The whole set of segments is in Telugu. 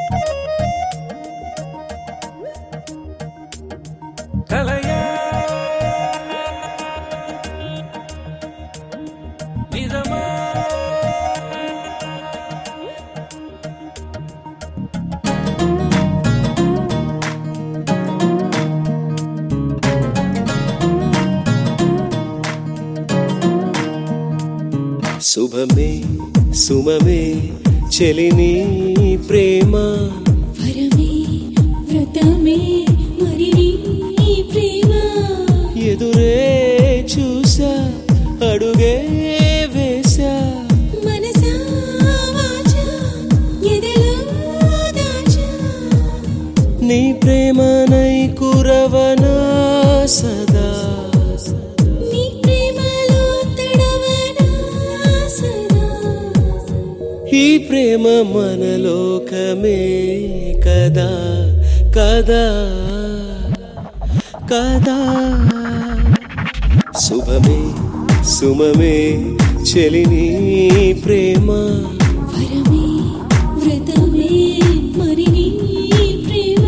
కలయా నిజమా శుభమే సుమమే చెలిని ప్రేమ వరమే వ్రతమే మరి నీ ప్రేమ ఎదురే చూసా అడుగే వేసా మనసా వాచా ఎదలో దాచా నీ ప్రేమనై కురవనా సదా నీ ప్రేమలో తడవనా సదా ఈ ప్రేమ మనలోకమే కదా కదా కదా శుభమే సుమమే చెలిని ప్రేమ వరమే వ్రతమే మరి నీ ప్రేమ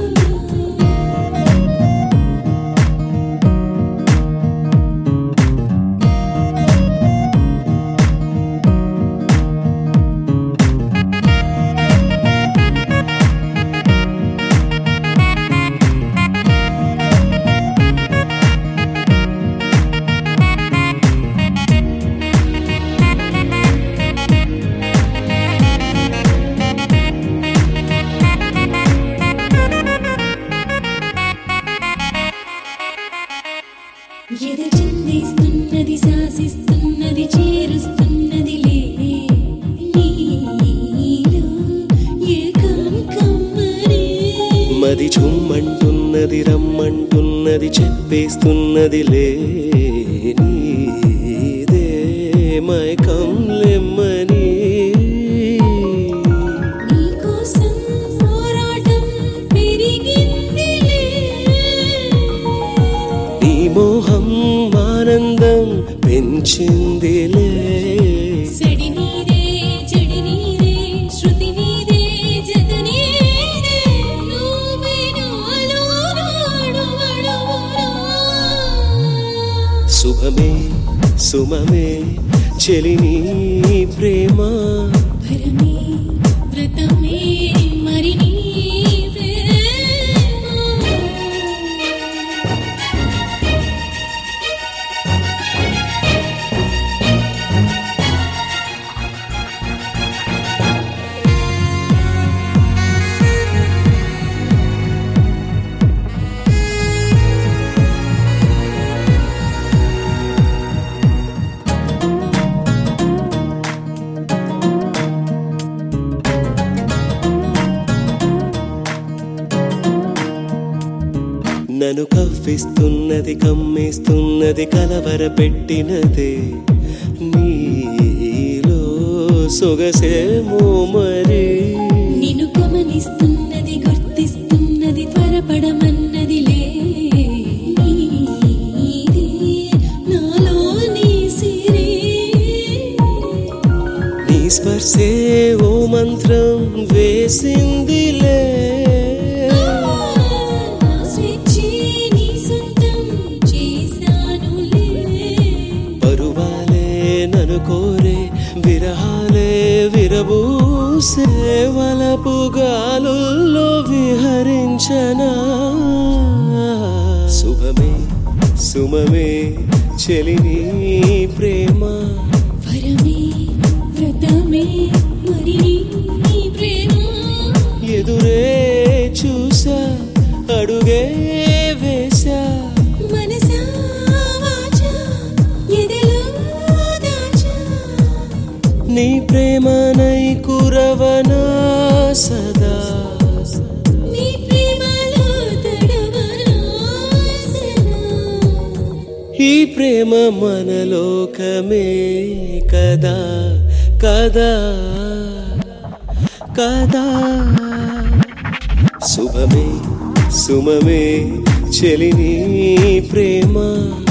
ఎద చిందిస్తున్నది శాసిస్తున్నది చేరుస్తున్నది లే నీలో ఏకం కమ్మరే మది చుమ్మంటున్నది రమ్మంటున్నది చెప్పేస్తున్నది లే నీదే మైకం లెమ్మని నీకోసం పోరాటం పెరిగిందిలే నీ మోహం ఆనందం పెంచిందిలే సడి నీదే చెడి నీదే శృతి నీదే జత నీదే నువ్వే నాలో నాడు వడవురా. శుభమే సుమమే చెలిని ప్రేమ వరమే వ్రతమే మరి నీ ప్రేమ నన్ను కవ్విస్తున్నది కమ్మేస్తున్నది కలవర పెట్టినదే నీలో సొగసేమో మరి నిన్ను గమనిస్తున్నది గుర్తిస్తున్నది త్వరపడమన్నది లే నీదే నాలో నీ సిరే నీ స్పర్శే ఓ మంత్రం వేసిందిలే నా స్వేచ్ఛే నీ సొంతం చేశానులే పరువాలే నన్ను కోరే విరహాలే విరబూసే వలపు గాలుల్లో విహరించనా శుభమే సుమమే చెలిని ప్రేమ వరమే వ్రతమే మరి నీ ప్రేమ ఎదురే చూసా అడుగే వేసా మనసా వాచా ఎదలో దాచా నీ ప్రేమనై కురవనా సదా నీ ప్రేమలో తడవనా సదా ఈ ప్రేమ మనలోకమే కదా కదా కదా శుభమే సుమమే చెలిని ప్రేమ